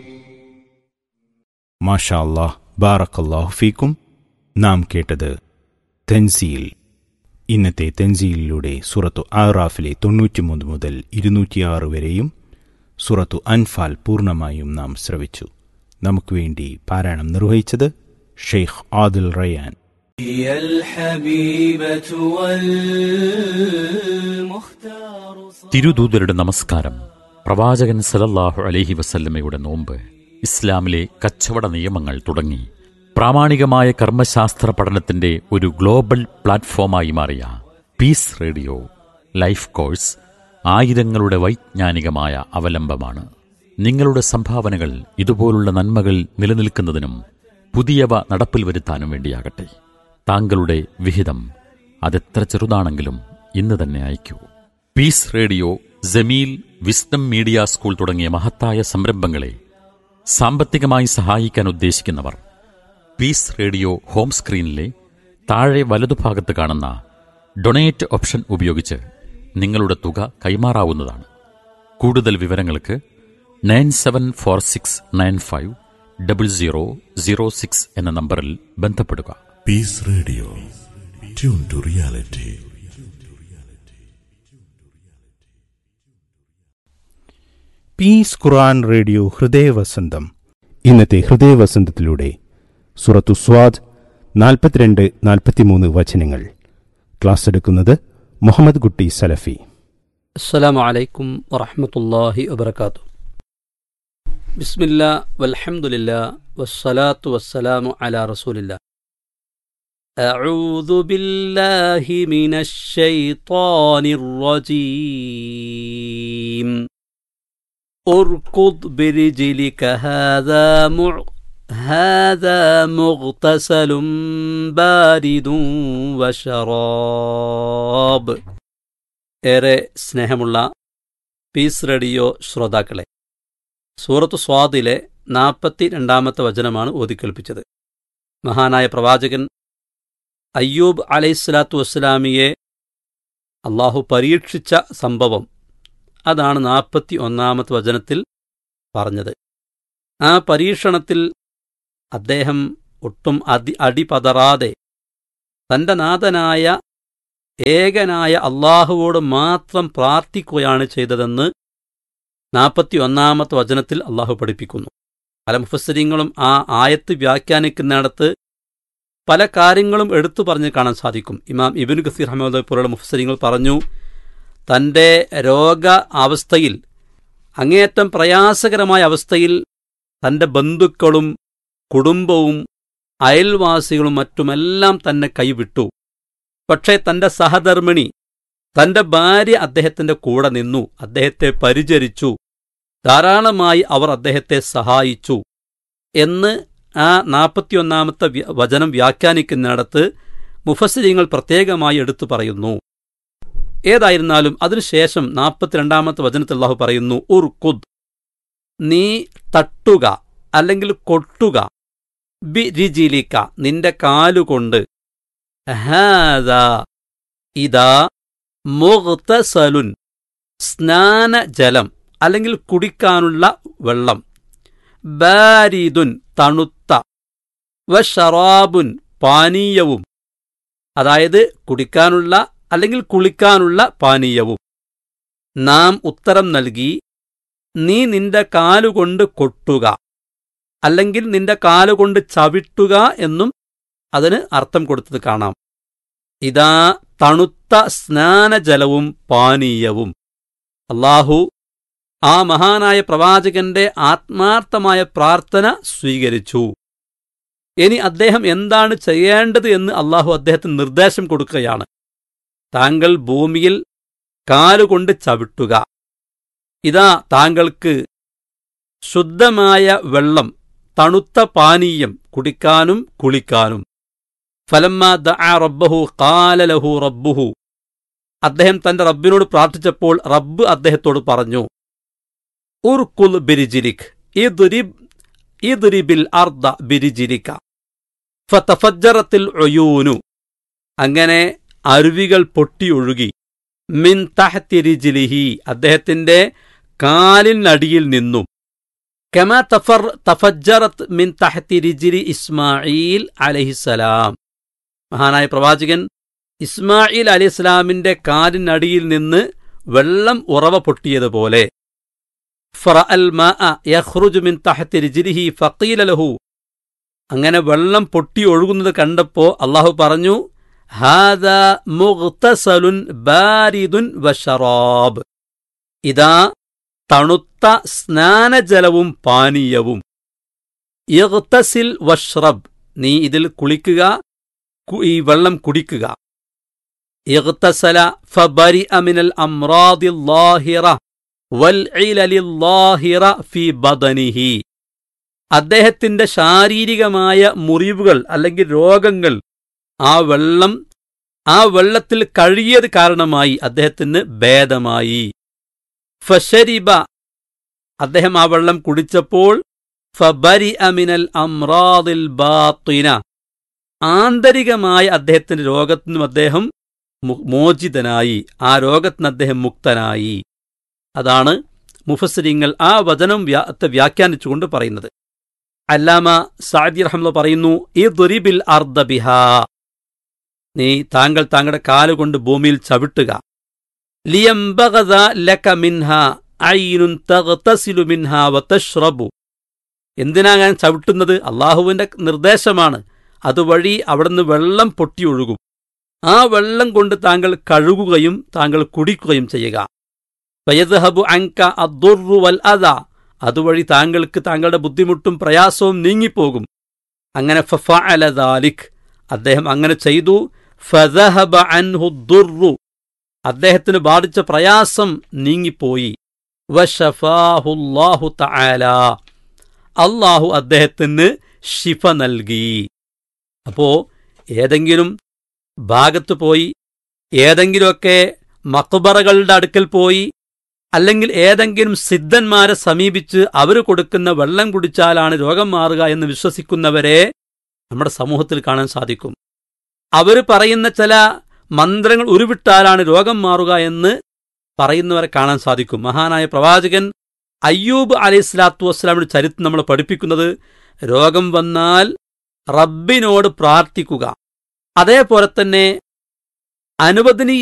മാഷാ അല്ലാഹ് ബാറക്കല്ലാഹു ഫീക്കും നാം കേട്ടത് തെൻസീൽ ഇന്നത്തെ തെൻസീലിലൂടെ സുറത്തു ആറാഫിലെ തൊണ്ണൂറ്റിമൂന്ന് മുതൽ ഇരുന്നൂറ്റിയാറ് വരെയും സുറത്തു അൻഫാൽ പൂർണ്ണമായും നാം ശ്രവിച്ചു നമുക്ക് വേണ്ടി പാരായണം നിർവഹിച്ചത് ഷെയ്ഖ് ആദിൽ റയാൻ هي الحبيبة والمختار തിരുദൂതരുടെ നമസ്കാരം പ്രവാചകൻ സലല്ലാഹു അലൈഹി വസല്ലമയുടെ നോമ്പ് ഇസ്ലാമിലെ കച്ചവട നിയമങ്ങൾ തുടങ്ങി പ്രാമാണികമായ കർമ്മശാസ്ത്ര പഠനത്തിന്റെ ഒരു ഗ്ലോബൽ പ്ലാറ്റ്ഫോമായി മാറിയ പീസ് റേഡിയോ ലൈഫ് കോഴ്സ് ആയിരങ്ങളുടെ വൈജ്ഞാനികമായ അവലംബമാണ് നിങ്ങളുടെ സംഭാവനകൾ ഇതുപോലുള്ള നന്മകൾ നിലനിൽക്കുന്നതിനും പുതിയവ നടപ്പിൽ വരുത്താനും വേണ്ടിയാകട്ടെ താങ്കളുടെ വിഹിതം അതെത്ര ചെറുതാണെങ്കിലും ഇന്ന് തന്നെ അയക്കൂ peace radio Jameel wisdom media school തുടങ്ങിയ മഹത്തായ സംരംഭങ്ങളെ സാമ്പത്തികമായി സഹായിക്കാൻ ഉദ്ദേശിക്കുന്നവർ പീസ് റേഡിയോ ഹോം സ്ക്രീനിലെ താഴെ വലതുഭാഗത്ത് കാണുന്ന ഡൊണേറ്റ് ഓപ്ഷൻ ഉപയോഗിച്ച് നിങ്ങളുടെ തുക കൈമാറാവുന്നതാണ് കൂടുതൽ വിവരങ്ങൾക്ക് nine seven four six nine five double zero zero six എന്ന നമ്പറിൽ ബന്ധപ്പെടുക Peace Radio. Tune to reality. Peace Quran radio ഹൃദയവസന്തം ഇന്നത്തെ ഹൃദയവസന്തത്തിലൂടെ സുറത്തു സ്വാദ് നാൽപ്പത്തിരണ്ട് നാൽപ്പത്തിമൂന്ന് വചനങ്ങൾ ക്ലാസ് എടുക്കുന്നത് മുഹമ്മദ് കുട്ടി സലഫി السلام عليكم ورحمة الله وبركاته بسم الله والحمد لله والصلاة والسلام على رسول الله أعوذ بالله من الشيطان الرجيم اركض برجلك هذا مع هذا مغتسل بارد وشراب ഏറെ സ്നേഹമുള്ള പീസ് റേഡിയോ ശ്രോതാക്കളെ സൂറത്ത് സ്വാദിലെ നാൽപ്പത്തി രണ്ടാമത്തെ വചനമാണ് ഓതിക്കേൽപ്പിച്ചത് മഹാനായ പ്രവാചകൻ അയ്യൂബ് അലൈഹിസ്സലാത്തു വസ്സലാമിയെ അള്ളാഹു പരീക്ഷിച്ച സംഭവം അതാണ് നാൽപ്പത്തി ഒന്നാമത്തെ വചനത്തിൽ പറഞ്ഞത് ആ പരീക്ഷണത്തിൽ അദ്ദേഹം ഒട്ടും അതി അടിപതറാതെ തന്റെ നാഥനായ ഏകനായ അള്ളാഹുവോട് മാത്രം പ്രാർത്ഥിക്കുകയാണ് ചെയ്തതെന്ന് നാൽപ്പത്തി ഒന്നാമത്തെ വചനത്തിൽ അള്ളാഹു പഠിപ്പിക്കുന്നു പല മുഫസ്സരിങ്ങളും ആ ആയത്ത് വ്യാഖ്യാനിക്കുന്നിടത്ത് പല കാര്യങ്ങളും എടുത്തു പറഞ്ഞ് കാണാൻ സാധിക്കും ഇമാം ഇബിൻ ഖസീർ അഹമ്മദ് പോലുള്ള മുഫസ്സരിങ്ങൾ പറഞ്ഞു തൻ്റെ രോഗ അവസ്ഥയിൽ അങ്ങേയറ്റം പ്രയാസകരമായ അവസ്ഥയിൽ തൻ്റെ ബന്ധുക്കളും കുടുംബവും അയൽവാസികളും മറ്റുമെല്ലാം തന്നെ കൈവിട്ടു പക്ഷേ തന്റെ സഹധർമ്മിണി തന്റെ ഭാര്യ അദ്ദേഹത്തിന്റെ കൂടെ നിന്നു അദ്ദേഹത്തെ പരിചരിച്ചു ധാരാളമായി അവർ അദ്ദേഹത്തെ സഹായിച്ചു എന്ന് ആ നാൽപ്പത്തിയൊന്നാമത്തെ വ്യ- വചനം വ്യാഖ്യാനിക്കുന്നിടത്ത് മുഫസ്സിരിങ്ങൾ പ്രത്യേകമായി എടുത്തു പറയുന്നു ഏതായിരുന്നാലും അതിനുശേഷം നാൽപ്പത്തിരണ്ടാമത്തെ വചനത്തിൽ അള്ളാഹു പറയുന്നു ഉർകുദ് നീ തട്ടുക അല്ലെങ്കിൽ കൊട്ടുക ബി രിജിലിക്ക നിന്റെ കാലുകൊണ്ട് ഹാദാ ഇതാ മുഗ്തസലുൻ സ്നാനജലം അല്ലെങ്കിൽ കുടിക്കാനുള്ള വെള്ളം ബാരിദുൻ തണുത്ത വഷറാബുൻ പാനീയവും അതായത് കുടിക്കാനുള്ള അല്ലെങ്കിൽ കുളിക്കാനുള്ള പാനീയവും നാം ഉത്തരം നൽകി നീ നിന്റെ കാലുകൊണ്ട് കൊട്ടുക അല്ലെങ്കിൽ നിന്റെ കാലുകൊണ്ട് ചവിട്ടുക എന്നും അതിന് അർത്ഥം കൊടുത്തത് കാണാം ഇതാ തണുത്ത സ്നാനജലവും പാനീയവും അള്ളാഹു ആ മഹാനായ പ്രവാചകന്റെ ആത്മാർത്ഥമായ പ്രാർത്ഥന സ്വീകരിച്ചു ഇനി അദ്ദേഹം എന്താണ് ചെയ്യേണ്ടത് എന്ന് അള്ളാഹു അദ്ദേഹത്തിന് നിർദ്ദേശം കൊടുക്കുകയാണ് താങ്കൾ ഭൂമിയിൽ കാലുകൊണ്ട് ചവിട്ടുക ഇതാ താങ്കൾക്ക് ശുദ്ധമായ വെള്ളം തണുത്ത പാനീയം കുടിക്കാനും കുളിക്കാനും ഫലമ്മ ദഅ റബ്ബഹു ഖാല ലഹു റബ്ബുഹു അദ്ദേഹം തന്റെ റബ്ബിനോട് പ്രാർത്ഥിച്ചപ്പോൾ റബ്ബ് അദ്ദേഹത്തോട് പറഞ്ഞു ഉർകുൽ ബിരിജിലിക് ഇദ്രിബ് ഇദ്രിബിൽ അർദ ബിരിജിലിക ഫതഫജ്ജറത്തിൽ ഒയൂനു അങ്ങനെ അരുവികൾ പൊട്ടിയൊഴുകി മിൻ തഹത്തി റിജിലിഹി അദ്ദേഹത്തിന്റെ കാലിനടിയിൽ നിന്നും കമാ തഫർ തഫജ്ജറത്ത് മിൻ തഹത്തി റിജിരി ഇസ്മായിൽ അലഹിസലാം മഹാനായ പ്രവാചകൻ ഇസ്മായിൽ അലിസ്ലാമിന്റെ കാലിനടിയിൽ നിന്ന് വെള്ളം ഉറവ പൊട്ടിയതുപോലെ ഫറഅൽ മാഅ യഖ്റുജു മിൻ തഹത്തി റിജ്ലിഹി ഫഖീല ലഹു അങ്ങനെ വെള്ളം പൊട്ടി ഒഴുകുന്നത് കണ്ടപ്പോ അള്ളാഹു പറഞ്ഞു ഹാദാ മുഗ്തസലുൻ ബാരിദുൻ വശറാബ് ഇതാ തണുത്ത സ്നാനജലവും പാനീയവും ഇഗ്തസിൽ വഷ്റബ് നീ ഇതിൽ കുളിക്കുക കു- ഈ വെള്ളം കുടിക്കുക ഇഗ്തസല ഫബരിഅ മിനൽ അംറാദിൽ ലാഹിറ വൽ ഇലലിൽ ഫി ബദനിഹി അദ്ദേഹത്തിന്റെ ശാരീരികമായ മുറിവുകൾ അല്ലെങ്കിൽ രോഗങ്ങൾ ആ വെള്ളം ആ വെള്ളത്തിൽ കഴുകിയത് കാരണമായി അദ്ദേഹത്തിന് ഭേദമായി ഫഷരിബ അദ്ദേഹം ആ വെള്ളം കുടിച്ചപ്പോൾ ഫബരി അമിനൽ അമ്രാദിൽ ബാത്തിന ആന്തരികമായ അദ്ദേഹത്തിന്റെ രോഗത്തിൽ നിന്നും അദ്ദേഹം മു- മോചിതനായി ആ രോഗത്തിന് അദ്ദേഹം മുക്തനായി അതാണ് മുഫസ്സിരിങ്ങൾ ആ വചനം വ്യാ വ്യാഖ്യാനിച്ചുകൊണ്ട് പറയുന്നത് അല്ലാമ സാദി റഹ്മ പറയുന്നു ഈ ദുരിബിൽ അർദ്ദബിഹ നീ താങ്കൾ താങ്കളുടെ കാലുകൊണ്ട് ഭൂമിയിൽ ചവിട്ടുക ലിയംബഗദ ലക മിൻഹ ഐനുൻ തഗ്തസിലു മിൻഹ വതശ്റബു എന്തിനാ ഞാൻ ചവിട്ടുന്നത് അള്ളാഹുവിന്റെ നിർദ്ദേശമാണ് അതുവഴി അവിടുന്ന് വെള്ളം പൊട്ടിയൊഴുകും ആ വെള്ളം കൊണ്ട് താങ്കൾ കഴുകുകയും താങ്കൾ കുടിക്കുകയും ചെയ്യുക ഫയദ്ഹബു അൻക അദ്ദുർറു വൽ അദ അതുവഴി താങ്കൾക്ക് താങ്കളുടെ ബുദ്ധിമുട്ടും പ്രയാസവും നീങ്ങിപ്പോകും അങ്ങനെ ഫഫഅല ദാലിക് അദ്ദേഹം അങ്ങനെ ചെയ്തു ഫദഹബ അൻഹു ദുർറു അദ്ദേഹത്തിന് ബാധിച്ച പ്രയാസം നീങ്ങിപ്പോയി വശഫാഹുല്ലാഹു തആല അള്ളാഹു അദ്ദേഹത്തിന് ശിഫ നൽകി അപ്പോ ഏതെങ്കിലും ഭാഗത്ത് പോയി ഏതെങ്കിലുമൊക്കെ മക്ബറകളുടെ അടുക്കൽ പോയി അല്ലെങ്കിൽ ഏതെങ്കിലും സിദ്ധന്മാരെ സമീപിച്ച് അവർ കൊടുക്കുന്ന വെള്ളം കുടിച്ചാലാണ് രോഗം മാറുക എന്ന് വിശ്വസിക്കുന്നവരെ നമ്മുടെ സമൂഹത്തിൽ കാണാൻ സാധിക്കും അവർ പറയുന്ന ചില മന്ത്രങ്ങൾ ഉരുവിട്ടാലാണ് രോഗം മാറുക എന്ന് പറയുന്നവരെ കാണാൻ സാധിക്കും മഹാനായ പ്രവാചകൻ അയ്യൂബ് അലൈഹി സ്വലാത്തു വസ്സലാമിന്റെ ചരിത്രം നമ്മൾ പഠിപ്പിക്കുന്നത് രോഗം വന്നാൽ റബ്ബിനോട് പ്രാർത്ഥിക്കുക അതേപോലെ തന്നെ അനുവദനീയ